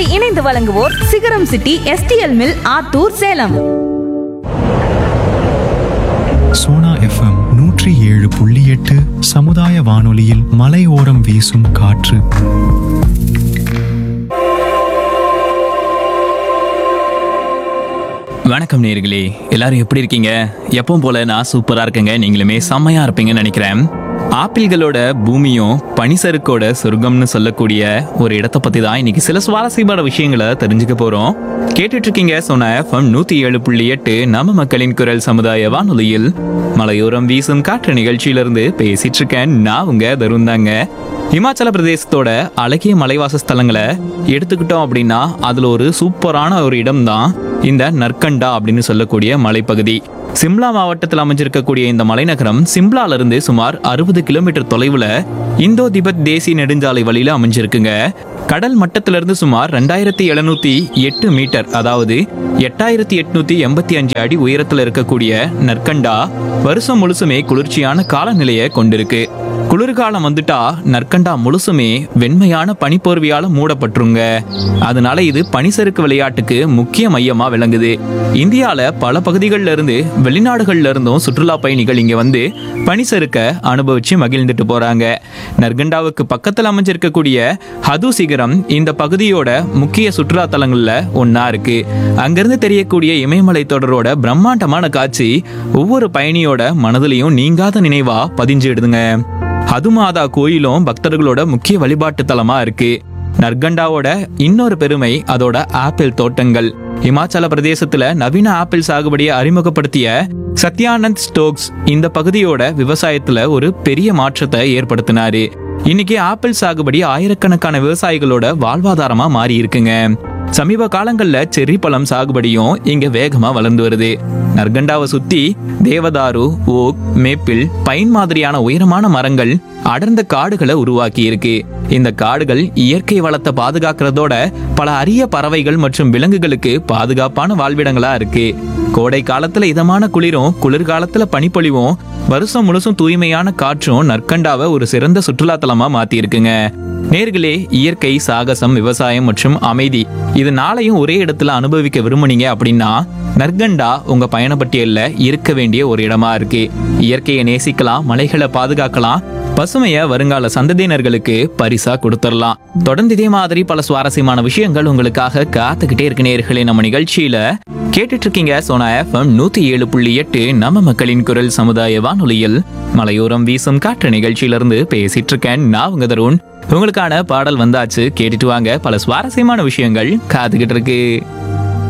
இந்நிகழ்ச்சியை இணைந்து வழங்குவோர் Sigaram city STL mill Attur Salem Sona FM நூற்றி ஏழு புள்ளி எட்டு சமுதாய வானொலியில் மலையோரம் வீசும் காற்று வணக்கம் நேர்களே எல்லாரும் எப்படி இருக்கீங்க எப்பவும் போல நான் சூப்பரா இருக்கேங்க நீங்களுமே செம்மையா இருப்பீங்கன்னு நினைக்கிறேன் ஆப்பிள்களோட பூமியும் பனிசறுக்கோட சொர்க்கம்னு சொல்லக்கூடிய ஒரு இடத்த பத்தி தான் இன்னைக்கு சில சுவாரஸ்யமான விஷயங்களை தெரிஞ்சுக்க போறோம் கேட்டுட்டு இருக்கீங்க சொன்ன எஃப்எம் நூத்தி ஏழு புள்ளி எட்டு நம்ம மக்களின் குரல் சமுதாய வானொலியில் மலையோரம் வீசும் காற்று நிகழ்ச்சியிலிருந்து பேசிட்டு இருக்கேன் நான் உங்க தருண் தாங்க இமாச்சல பிரதேசத்தோட அழகிய மலைவாச ஸ்தலங்களை எடுத்துக்கிட்டோம் அப்படின்னா அதுல ஒரு சூப்பரான ஒரு இடம் தான் இந்த நற்கண்டா அப்படின்னு சொல்லக்கூடிய மலைப்பகுதி சிம்லா மாவட்டத்தில் அமைஞ்சிருக்கக்கூடிய இந்த மலைநகரம் சிம்லால இருந்து சுமார் அறுபது கிலோமீட்டர் தொலைவுல இந்தோ திபெத் தேசிய நெடுஞ்சாலை வழியில அமைஞ்சிருக்குங்க கடல் மட்டத்திலிருந்து சுமார் ரெண்டாயிரத்தி எழுநூத்தி எட்டு மீட்டர் அதாவது எட்டாயிரத்தி எட்நூத்தி எண்பத்தி அஞ்சு அடி உயரத்துல இருக்கக்கூடிய நற்கண்டா வருஷம் முழுசுமே குளிர்ச்சியான காலநிலையை கொண்டிருக்கு குளிர்காலம் வந்துட்டா நற்கண்டா முழுசுமே வெண்மையான பனிப்போர்வையால மூடப்பட்டுருங்க அதனால இது பனிசறுக்கு விளையாட்டுக்கு முக்கிய மையமா விளங்குது இந்தியால பல பகுதிகளில் இருந்து வெளிநாடுகள்ல இருந்தும் சுற்றுலா பயணிகள் இங்க வந்து பனிசறுக்க அனுபவிச்சு மகிழ்ந்துட்டு போறாங்க நற்கண்டாவுக்கு பக்கத்தில் அமைஞ்சிருக்கக்கூடிய ஹது சிகரம் இந்த பகுதியோட முக்கிய சுற்றுலா தலங்கள்ல ஒன்னா இருக்கு அங்கிருந்து தெரியக்கூடிய இமயமலை தொடரோட பிரம்மாண்டமான காட்சி ஒவ்வொரு பயணியோட மனதிலையும் நீங்காத நினைவா பதிஞ்சிடுதுங்க ஹதுமாதா கோயிலும் பக்தர்களோட முக்கிய வழிபாட்டு தலமா இருக்கு நர்கண்டாவோட இன்னொரு பெருமை அதோட ஆப்பிள் தோட்டங்கள் இமாச்சல பிரதேசத்துல நவீன ஆப்பிள் சாகுபடியை அறிமுகப்படுத்திய சத்யானந்த் ஸ்டோக்ஸ் இந்த பகுதியோட விவசாயத்துல ஒரு பெரிய மாற்றத்தை ஏற்படுத்தினாரு இன்னைக்கு ஆப்பிள் சாகுபடி ஆயிரக்கணக்கான விவசாயிகளோட வாழ்வாதாரமா மாறி இருக்குங்க சமீப காலங்கள்ல செர்ரி பழம் சாகுபடியும் இங்க வேகமா வளர்ந்து வருது நர்கண்டாவை சுத்தி தேவதாரு ஓக் மேப்பிள் பைன் மாதிரியான உயரமான மரங்கள் அடர்ந்த காடுகளை உருவாக்கி இருக்கு இந்த காடுகள் இயற்கை வளத்தை பாதுகாக்கிறதோட பல அரிய பறவைகள் மற்றும் விலங்குகளுக்கு பாதுகாப்பான வாழ்விடங்களா இருக்கு கோடை காலத்துல இதமான குளிரும் குளிர்காலத்துல பனிப்பொழிவும் வருஷம் முழுசும் தூய்மையான காற்றும் நற்கண்டாவை ஒரு சிறந்த சுற்றுலா தலமா மாத்தி இருக்குங்க நேர்களே இயற்கை சாகசம் விவசாயம் மற்றும் அமைதி இது நாளையும் ஒரே இடத்துல அனுபவிக்க விரும்புனீங்க அப்படின்னா நற்கண்டா உங்க பயணப்பட்டியல்ல இருக்க வேண்டிய ஒரு இடமா இருக்கு இயற்கையை நேசிக்கலாம் மலைகளை பாதுகாக்கலாம் பசுமைய வருங்கால சந்ததியினர்களுக்கு பரிசா கொடுத்துடலாம் தொடர்ந்து இதே மாதிரி பல சுவாரஸ்யமான விஷயங்கள் உங்களுக்காக காத்துக்கிட்டே இருக்கு நேர்களே நம்ம நிகழ்ச்சியில கேட்டுட்டு இருக்கீங்க சோனா எஃப்எம் நூத்தி ஏழு புள்ளி எட்டு நம்ம மக்களின் குரல் சமுதாய வானொலியில் மலையோரம் வீசும் காற்று நிகழ்ச்சியிலிருந்து பேசிட்டு இருக்கேன் நான் உங்க தருண் உங்களுக்கான பாடல் வந்தாச்சு கேட்டுட்டு வாங்க பல சுவாரஸ்யமான விஷயங்கள் காத்துக்கிட்டு இருக்கு